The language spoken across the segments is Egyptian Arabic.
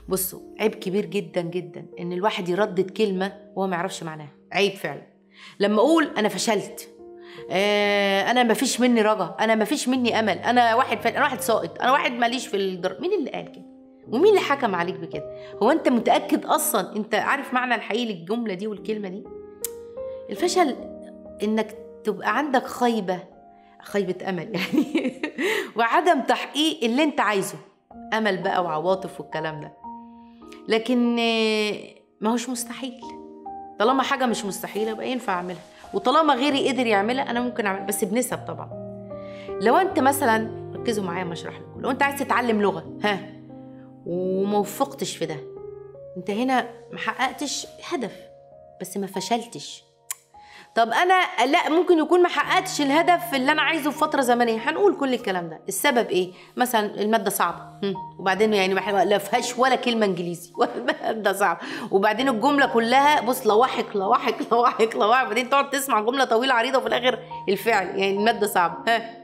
بصوا عيب كبير جدا جدا ان الواحد يردد كلمه وهو ما يعرفش معناها عيب فعلا لما اقول انا فشلت آه انا ما فيش مني رجا انا ما فيش مني امل انا واحد فل... انا واحد ساقط انا واحد ماليش في الدر... مين اللي قال كده ومين اللي حكم عليك بكده هو انت متاكد اصلا انت عارف معنى الحقيقي للجمله دي والكلمه دي الفشل انك تبقى عندك خيبه خيبه امل يعني وعدم تحقيق اللي انت عايزه امل بقى وعواطف والكلام ده لكن آه، ما هوش مستحيل طالما حاجه مش مستحيله يبقى ينفع اعملها وطالما غيري قدر يعملها انا ممكن اعملها بس بنسب طبعا لو انت مثلا ركزوا معايا ما اشرح لكم لو انت عايز تتعلم لغه ها وما وفقتش في ده انت هنا ما حققتش هدف بس ما فشلتش طب انا لا ممكن يكون ما حققتش الهدف اللي انا عايزه في فتره زمنيه هنقول كل الكلام ده السبب ايه مثلا الماده صعبه هم. وبعدين يعني ما لا فيهاش ولا كلمه انجليزي ولا الماده صعبه وبعدين الجمله كلها بص لواحق لواحق لواحق لواحق بعدين تقعد تسمع جمله طويله عريضه وفي الاخر الفعل يعني الماده صعبه ها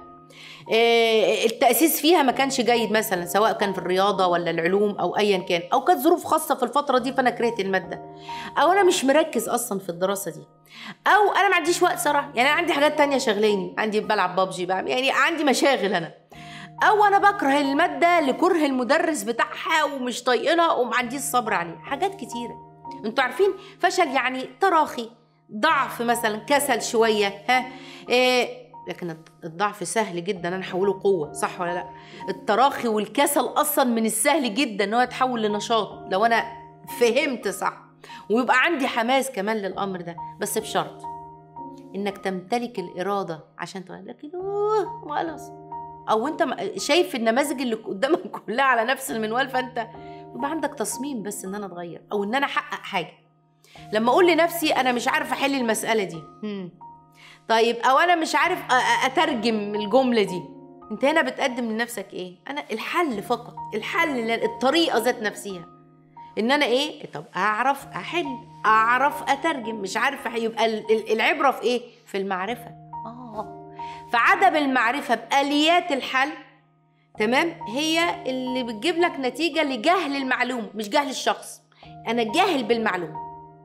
إيه، التأسيس فيها ما كانش جيد مثلا سواء كان في الرياضة ولا العلوم أو أيا كان أو كانت ظروف خاصة في الفترة دي فأنا كرهت المادة أو أنا مش مركز أصلا في الدراسة دي أو أنا ما عنديش وقت صراحة يعني أنا عندي حاجات تانية شغلاني عندي بلعب بابجي بعمل يعني عندي مشاغل أنا أو أنا بكره المادة لكره المدرس بتاعها ومش طايقنا وما عنديش صبر عليه حاجات كتيرة انتوا عارفين فشل يعني تراخي ضعف مثلا كسل شوية ها إيه لكن الضعف سهل جدا انا احوله قوه صح ولا لا التراخي والكسل اصلا من السهل جدا ان هو يتحول لنشاط لو انا فهمت صح ويبقى عندي حماس كمان للامر ده بس بشرط انك تمتلك الاراده عشان تغير لكن اوه خلاص او انت م- شايف النماذج اللي قدامك كلها على نفس المنوال فانت يبقى عندك تصميم بس ان انا اتغير او ان انا احقق حاجه لما اقول لنفسي انا مش عارفه احل المساله دي هم. طيب او انا مش عارف أ- أ- اترجم الجمله دي انت هنا بتقدم لنفسك ايه انا الحل فقط الحل الطريقه ذات نفسها ان انا ايه طب اعرف احل اعرف اترجم مش عارف أح- يبقى ال- ال- العبره في ايه في المعرفه اه فعدم المعرفه باليات الحل تمام هي اللي بتجيب لك نتيجه لجهل المعلومه مش جهل الشخص انا جاهل بالمعلومه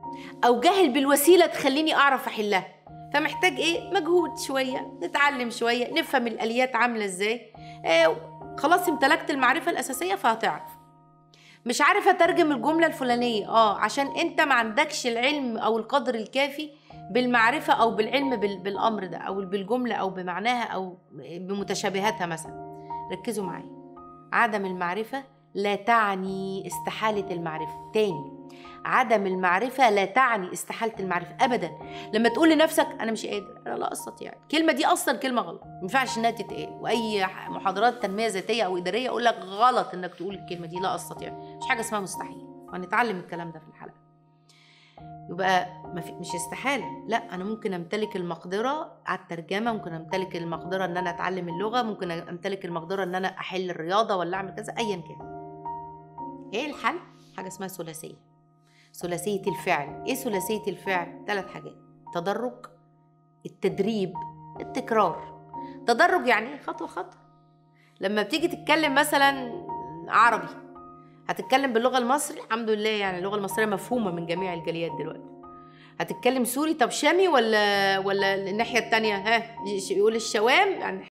او جاهل بالوسيله تخليني اعرف احلها فمحتاج ايه مجهود شويه نتعلم شويه نفهم الاليات عامله ازاي آه خلاص امتلكت المعرفه الاساسيه فهتعرف مش عارف اترجم الجمله الفلانيه اه عشان انت ما عندكش العلم او القدر الكافي بالمعرفه او بالعلم بال- بالامر ده او بالجمله او بمعناها او بمتشابهاتها مثلا ركزوا معايا عدم المعرفه لا تعني استحاله المعرفه تاني عدم المعرفه لا تعني استحاله المعرفه ابدا لما تقول لنفسك انا مش قادر انا لا استطيع الكلمه دي اصلا كلمه غلط ما ينفعش انها تتقال واي ح- محاضرات تنميه ذاتيه او اداريه اقول لك غلط انك تقول الكلمه دي لا استطيع مش حاجه اسمها مستحيل وهنتعلم الكلام ده في الحلقه يبقى ما في مش استحاله لا انا ممكن امتلك المقدره على الترجمه ممكن امتلك المقدره ان انا اتعلم اللغه ممكن امتلك المقدره ان انا احل الرياضه ولا اعمل كذا ايا كان ايه الحل حاجه اسمها ثلاثيه ثلاثيه الفعل ايه ثلاثيه الفعل ثلاث حاجات تدرج التدريب التكرار تدرج يعني إيه؟ خطوه خطوه لما بتيجي تتكلم مثلا عربي هتتكلم باللغه المصري الحمد لله يعني اللغه المصريه مفهومه من جميع الجاليات دلوقتي هتتكلم سوري طب شامي ولا ولا الناحيه التانية ها يقول الشوام يعني